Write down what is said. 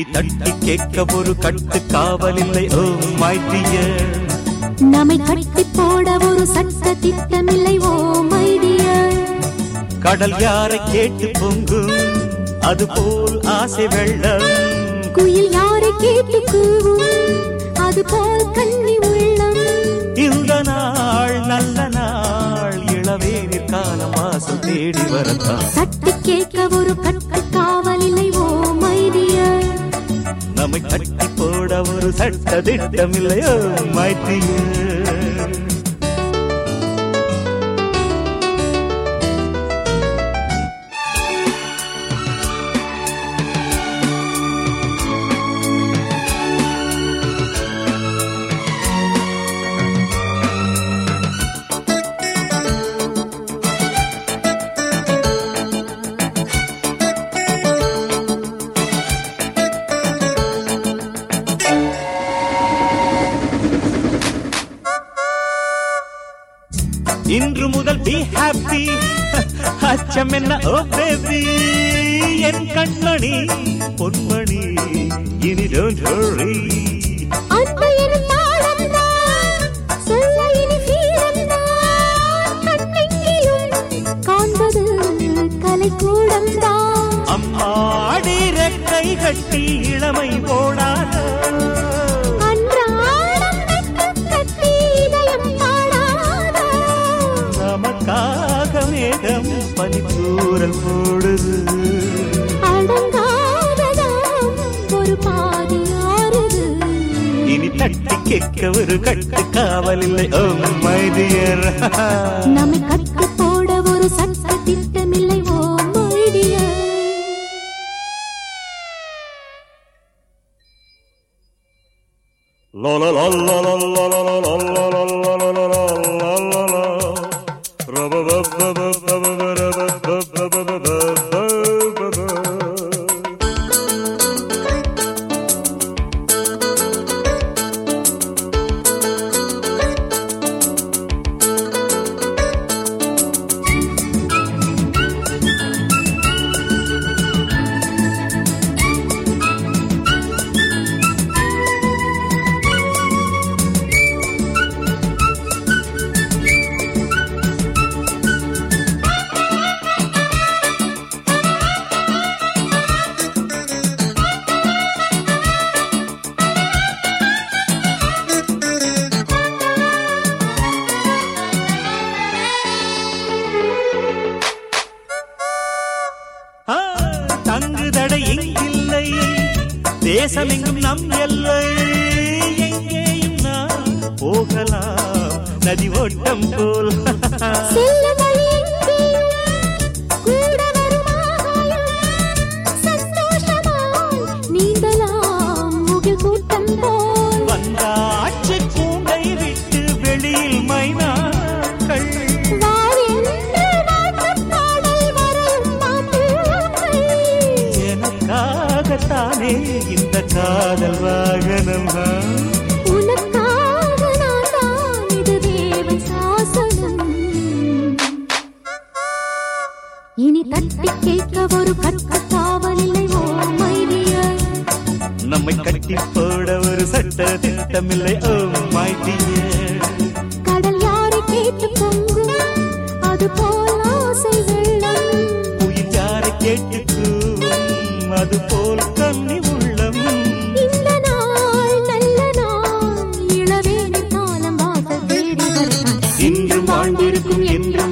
இனி தட்டி கேட்க ஒரு கட்டு காவலில்லை ஓ மை டியர் நம்மை கட்டி போட ஒரு சட்ட திட்டமில்லை ஓ மைடியர் கடல் யாரை கேட்டு பொங்கும் அதுபோல் ஆசை வெள்ளம் குயில் யாரை கேட்டு கூவும் அது போல் கண்ணி உள்ளம் இந்த நாள் நல்ல நாள் இளவேனிற் காலம் வாசல் தேடி வரத்தான் தட்டி கேட்க ஒரு கட்டு காவலில்லை ஓ மைடியர் நம்மை கட்டி போட ஒரு சட்ட திட்டமில்லையோ மைத்திய இன்று முதல் பி ஹாப்பி அச்சம் என்ன ஓ பேபி என் கண்மணி பொன்மணி இனி டோன்ட் worry அன்பு எனும் தாளம்தான், சொல்ல இனி வீரம்தான். கண்ணெங்கிலும் காண்பது கலைக்கூடம்தான். அம்மாடி ரெக்கை கட்டி இளமை போடாத அன்றாடம் வெட்கம் கட்டி இதயம் பாடாதா. நமக்காக மேகம் பனிக்கூரல் போடுது அடங்காததாம் ஒரு பாதி ஆறுது. இனி தட்டி கேட்க ஒரு கட்டு காவலில்லை ஓ மை டியர் நம்மை கட்டி போட ஒரு சட்ட திட்டமில்லை oh my dear La la la la la la la la la la la la la la la la la. Ra-ba-ba-ba-ba-ba-ba-ba-ba-ba-ba-ba-ba. ஆ, தங்குதடை எங்கில்லை தேசமெங்கும் நம் எல்லை எங்கேயும் நாம் போகலாம் நதி ஓட்டம் போல் செல்ல வழி எங்கேயும் கூட வரும் ஆகாயம். சந்தோஷமாய் நீந்தலாம் முகில் கூட்டம் போல். வந்தாச்சு கூண்டை விட்டு வெளியில் மைனாக்கள் வாவென்று வாழ்த்துப் பாடல் வரும் மாப்பிள்ளைகள். எனக்காகத்தானே இந்த காதல் வாகனம் உனக்காக நான் தான் இது தேவன் சாசனம். இனி தட்டி கேட்க ஒரு கட்டு காவலில்லை ஓ மைடியர் நம்மை கட்டி போட ஒரு சட்ட திட்டமில்லை ஓ மை டியர் கடல் யாரை கேட்டு பொங்கும் அது போல் ஆசை வெள்ளம் உயிர் யாரை கேட்டுக்கும் அது போல் கண்ணி உள்ளம் இந்த நாள் நல்ல நாள் இளவேனில் காலம் வாசல் தேடி வரும் இன்றும் வாழ்ந்திருக்கும் என்றும்